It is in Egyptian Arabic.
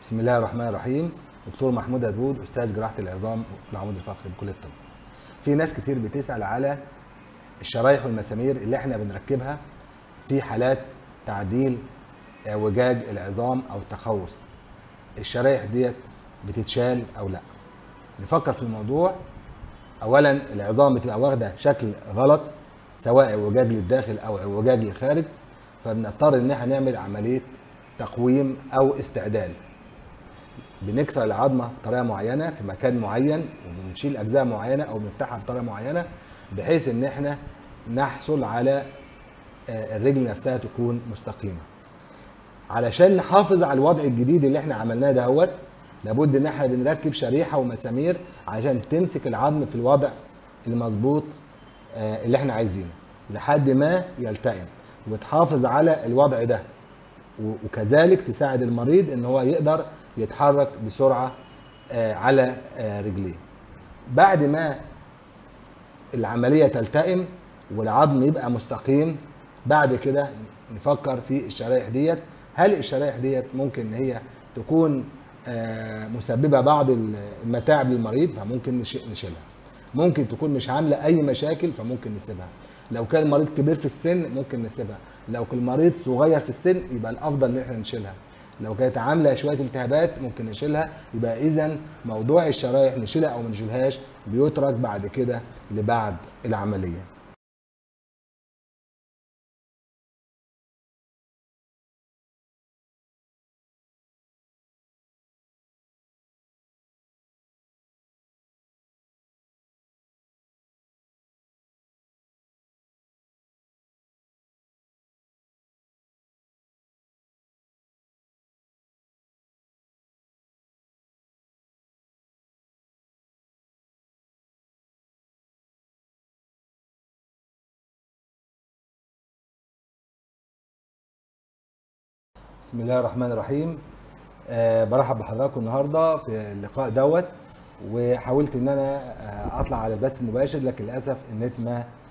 بسم الله الرحمن الرحيم دكتور محمود داوود استاذ جراحه العظام والعمود الفقري بكليه الطب في ناس كتير بتسال على الشرايح والمسامير اللي احنا بنركبها في حالات تعديل اعوجاج العظام او التقوس الشرايح ديت بتتشال او لا نفكر في الموضوع اولا العظام بتبقى واخده شكل غلط سواء اعوجاج للداخل او اعوجاج للخارج فبنضطر ان احنا نعمل عمليه تقويم او استعدال بنكسر العظمه بطريقه معينه في مكان معين وبنشيل اجزاء معينه او بنفتحها بطريقه معينه بحيث ان احنا نحصل على آه، الرجل نفسها تكون مستقيمه علشان نحافظ على الوضع الجديد اللي احنا عملناه دهوت لابد ان احنا بنركب شريحه ومسامير عشان تمسك العظم في الوضع المظبوط آه، اللي احنا عايزينه لحد ما يلتئم وتحافظ على الوضع ده و- وكذلك تساعد المريض ان هو يقدر يتحرك بسرعه آه، على آه، رجليه بعد ما العمليه تلتئم والعظم يبقى مستقيم بعد كده نفكر في الشرايح ديت هل الشرايح ديت ممكن ان هي تكون آه، مسببه بعض المتاعب للمريض فممكن نش- نشيلها ممكن تكون مش عامله اي مشاكل فممكن نسيبها لو كان المريض كبير في السن ممكن نسيبها لو كان المريض صغير في السن يبقى الافضل ان احنا نشيلها لو كانت عامله شويه التهابات ممكن نشيلها يبقى اذا موضوع الشرايح نشيلها او ما نشيلهاش بيترك بعد كده لبعد العمليه بسم الله الرحمن الرحيم أه برحب بحضراتكم النهارده في اللقاء دوت وحاولت ان انا آه، اطلع على البث المباشر لكن للاسف النت ما